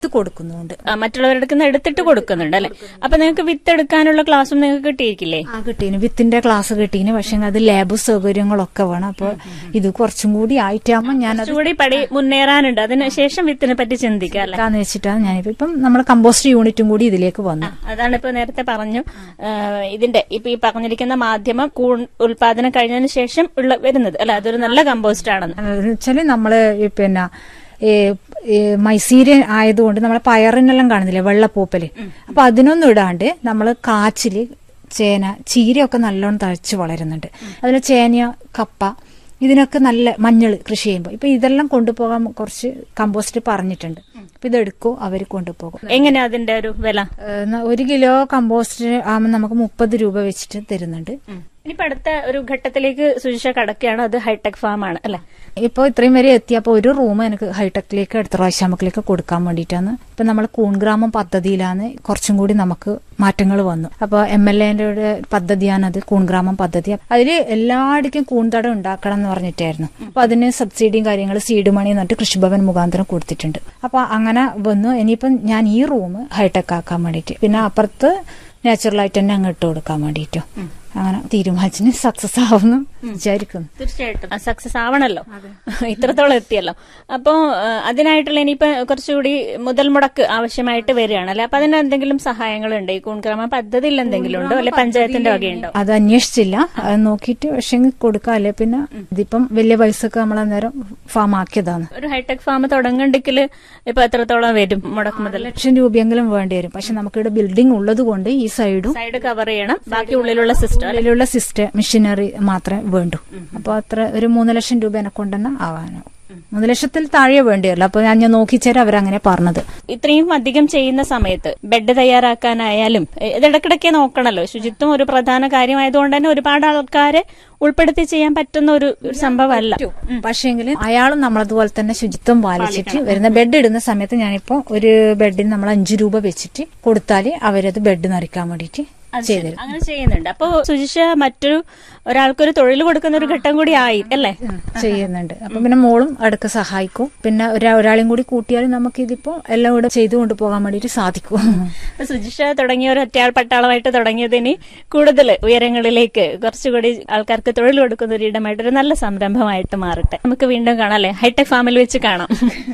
ഇത് കൊടുക്കുന്നുണ്ട് ആ, മറ്റുള്ളവരുടെ അടുത്ത് നിന്ന് എടുത്തിട്ട് കൊടുക്കുന്നുണ്ട് അല്ലെ അപ്പൊ നിങ്ങൾക്ക് വിത്ത് എടുക്കാനുള്ള ക്ലാസ്സും നിങ്ങൾക്ക് കിട്ടിയിരിക്കില്ലേ ആ കിട്ടീന് വിത്തിന്റെ ക്ലാസ് കിട്ടീന് പക്ഷെ അത് ലാബ് സൗകര്യങ്ങളൊക്കെ വേണം അപ്പൊ ഇത് കുറച്ചും കൂടി ആയിട്ടാകുമ്പോ ഞാനത് കുറച്ചുകൂടി പടി മുന്നേറാനുണ്ട് അതിനുശേഷം വിത്തിനെ പറ്റി ചിന്തിക്കാം അല്ലെ എടുക്കാന്ന് വെച്ചിട്ടാണ് ഞാനിപ്പോ ഇപ്പം നമ്മുടെ കമ്പോസ്റ്റ് യൂണിറ്റും കൂടി ഇതിലേക്ക് വന്നു അതാണ് ഇപ്പൊ നേരത്തെ പറഞ്ഞു ആ, ഇതിന്റെ ഇപ്പൊ ഈ പറഞ്ഞിരിക്കുന്ന മാധ്യമം കൂൺ ഉൽപാദനം കഴിഞ്ഞതിന് ശേഷം ഉള്ള വരുന്നത് അല്ലെ അതൊരു നല്ല കമ്പോസ്റ്റ് ആണെന്ന് എന്ന് വെച്ചാല് നമ്മള് ഈ പിന്നെ ഈ ഈ മൈസീര ആയതുകൊണ്ട് നമ്മളെ പയറിനെല്ലാം കാണുന്നില്ലേ വെള്ളപ്പൂപ്പല് അപ്പൊ അതിനൊന്നും ഇടാണ്ട് നമ്മള് കാച്ചില് ചേന ചീരയൊക്കെ നല്ലോണം തഴച്ച് വളരുന്നുണ്ട് അതിൽ ചേന കപ്പ ഇതിനൊക്കെ നല്ല മഞ്ഞൾ കൃഷി ചെയ്യുമ്പോൾ ഇപ്പൊ ഇതെല്ലാം കൊണ്ടുപോകാൻ കുറച്ച് കമ്പോസ്റ്റ് പറഞ്ഞിട്ടുണ്ട് അപ്പൊ ഇതെടുക്കോ അവർ കൊണ്ടുപോകും എങ്ങനെയാ അതിന്റെ ഒരു വില ഏഹ് ന- ഒരു കിലോ കമ്പോസ്റ്റ് ആകുമ്പോൾ നമുക്ക് മുപ്പത് രൂപ വെച്ചിട്ട് തരുന്നുണ്ട് ഇനിയിപ്പോ അടുത്ത ഒരു ഘട്ടത്തിലേക്ക് സുജിഷ കടക്കുകയാണ് അത് ഹൈടെക് ഫാം ആണ് അല്ലെ ഇപ്പോൾ ഇത്രയും വരെ എത്തിയപ്പോൾ ഒരു റൂം എനിക്ക് ഹൈടെക്കിലേക്ക് അടുത്ത പ്രാവശ്യം നമുക്കിലേക്ക് കൊടുക്കാൻ വേണ്ടിയിട്ടാണ് ഇപ്പം നമ്മൾ കൂൺഗ്രാമം പദ്ധതിയിലാണ് കുറച്ചും കൂടി നമുക്ക് മാറ്റങ്ങൾ വന്നു അപ്പോൾ എം എൽ എന്റെ പദ്ധതിയാണ് അത് കൂൺഗ്രാമം പദ്ധതി അതിൽ എല്ലായിടക്കും കൂൺതടം ഉണ്ടാക്കണം എന്ന് പറഞ്ഞിട്ടായിരുന്നു അപ്പോൾ അതിന് സബ്സിഡിയും കാര്യങ്ങൾ സീഡ് മണി എന്നിട്ട് കൃഷിഭവൻ മുഖാന്തരം കൊടുത്തിട്ടുണ്ട് അപ്പോൾ അങ്ങനെ വന്നു ഇനിയിപ്പം ഞാൻ ഈ റൂം ഹൈടെക് ആക്കാൻ വേണ്ടിയിട്ട് പിന്നെ അപ്പുറത്ത് നാച്ചുറലായിട്ട് തന്നെ അങ്ങ് ഇട്ട് കൊടുക്കാൻ വേണ്ടിയിട്ടും അങ്ങനെ തീരുമാനിച്ചിന് സക്സസ് ആവുന്നു വിചാരിക്കുന്നു തീർച്ചയായിട്ടും സക്സസ് ആവണല്ലോ ഇത്രത്തോളം എത്തിയല്ലോ അപ്പോ ആ, അതിനായിട്ടുള്ള ഇനിയിപ്പോ കുറച്ചുകൂടി മുതൽ മുടക്ക് ആവശ്യമായിട്ട് വരികയാണ് അല്ലെ അപ്പൊ അതിന് എന്തെങ്കിലും സഹായങ്ങളുണ്ട് ഈ കൂൺഗ്രാമ പദ്ധതിയിൽ എന്തെങ്കിലും ഉണ്ടോ അല്ലെ പഞ്ചായത്തിന്റെ വകയുണ്ടോ അത് അന്വേഷിച്ചില്ല അത് നോക്കിയിട്ട് പക്ഷെ കൊടുക്കാം അല്ലെ പിന്നെ ഇതിപ്പം വലിയ പൈസക്ക് നമ്മൾ അന്നേരം ഫാം ആക്കിയതാണ് ഒരു ഹൈടെക് ഫാം തുടങ്ങണ്ടെങ്കിൽ ഇപ്പൊ എത്രത്തോളം വരും മുടക്ക് മുതൽ ലക്ഷം രൂപയെങ്കിലും വേണ്ടി വരും പക്ഷെ നമുക്കിവിടെ ബിൽഡിംഗ് ഉള്ളത് കൊണ്ട് ഈ സൈഡും സൈഡ് കവർ ചെയ്യണം ബാക്കി ഉള്ളിലുള്ള സിസ്റ്റം ഉള്ളിലുള്ള സിസ്റ്റം മെഷീനറി മാത്രമേ വേണ്ടൂ അപ്പൊ അത്ര ഒരു മൂന്ന് ലക്ഷം രൂപ എന്നെ കൊണ്ടുതന്നെ ആവാനോ മൂന്ന് ലക്ഷത്തിൽ താഴെ വേണ്ടി വരില്ല അപ്പൊ ഞാൻ ഞാൻ നോക്കിച്ചേരാ അവരങ്ങനെ പറഞ്ഞത് ഇത്രയും അധികം ചെയ്യുന്ന സമയത്ത് ബെഡ് തയ്യാറാക്കാനായാലും എ- ഇത് ഇടക്കിടയ്ക്ക് നോക്കണല്ലോ ശുചിത്വം ഒരു പ്രധാന കാര്യമായതുകൊണ്ട് തന്നെ ഒരുപാട് ആൾക്കാരെ ഉൾപ്പെടുത്തി ചെയ്യാൻ പറ്റുന്ന ഒരു ഒരു സംഭവമല്ല പക്ഷേങ്കിൽ അയാളും നമ്മളതുപോലെ തന്നെ ശുചിത്വം പാലിച്ചിട്ട് വരുന്ന ബെഡ് ഇടുന്ന സമയത്ത് ഞാനിപ്പോ ഒരു ബെഡിന് നമ്മൾ അഞ്ചു രൂപ വെച്ചിട്ട് കൊടുത്താല് അവരത് ബെഡ് നിറയ്ക്കാൻ വേണ്ടിയിട്ട് ചെയ്തു അങ്ങനെ ചെയ്യുന്നുണ്ട് അപ്പോ സുജിഷ മറ്റൊരു ഒരാൾക്കൊരു തൊഴിൽ കൊടുക്കുന്ന ഒരു ഘട്ടം കൂടി ആയി അല്ലേ ചെയ്യുന്നുണ്ട് അപ്പൊ പിന്നെ മോളും അടുക്ക സഹായിക്കും പിന്നെ ഒരാ- ഒരാളെയും കൂടി കൂട്ടിയാൽ നമുക്ക് ഇതിപ്പോ എല്ലാം കൂടെ ചെയ്തു കൊണ്ടുപോകാൻ വേണ്ടിയിട്ട് സാധിക്കും അപ്പൊ സുജിഷ തുടങ്ങിയ ഒരു ഒറ്റയാൾ പട്ടാളമായിട്ട് തുടങ്ങിയതിന് കൂടുതൽ ഉയരങ്ങളിലേക്ക് കുറച്ചുകൂടി ആൾക്കാർക്ക് തൊഴിൽ കൊടുക്കുന്ന ഒരു ഇടമായിട്ട് ഒരു നല്ല സംരംഭമായിട്ട് മാറട്ടെ നമുക്ക് വീണ്ടും കാണാം അല്ലെ ഹൈടെക് ഫാമിൽ വെച്ച് കാണാം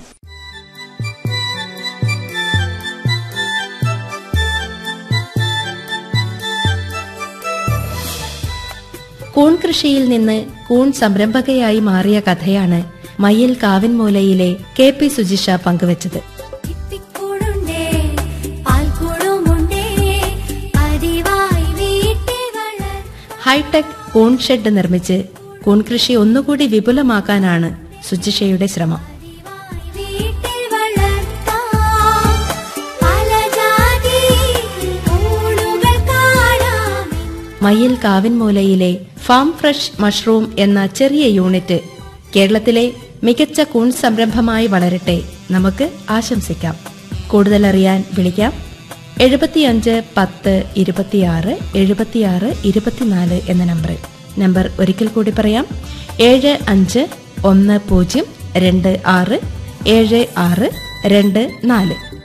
കൂൺ കൃഷിയിൽ നിന്ന് കൂൺ സംരംഭകയായി മാറിയ കഥയാണ് മയ്യൽ കാവിൻമൂലയിലെ കെ പി സുജിഷ പങ്കുവച്ചത് ഇത്തിക്കൂടുണ്ടേ പാൽക്കൂടുമുണ്ടേ പതിവായി വീട്ടിൽ വളർ ഹൈടെക് കൂൺ ഷെഡ് നിർമ്മിച്ച് കൂൺ കൃഷി ഒന്നുകൂടി വിപുലമാക്കാനാണ് സുജിഷയുടെ ശ്രമം പതിവായി വീട്ടിൽ വളർത്താം പല ജാതി കൂണുകൾ കാണാം മയ്യൽ കാവിൻമൂലയിലെ ഫാം ഫ്രഷ് മഷ്റൂം എന്ന ചെറിയ യൂണിറ്റ് കേരളത്തിലെ മികച്ച കൂൺ സംരംഭമായി വളരട്ടെ നമുക്ക് ആശംസിക്കാം കൂടുതലറിയാൻ വിളിക്കാം എഴുപത്തിയഞ്ച് പത്ത് ഇരുപത്തിയാറ് എഴുപത്തിയാറ് ഇരുപത്തിനാല് എന്ന നമ്പറിൽ നമ്പർ ഒരിക്കൽ കൂടി പറയാം ഏഴ് അഞ്ച് ഒന്ന് പൂജ്യം രണ്ട് ആറ് ഏഴ് ആറ് രണ്ട് നാല്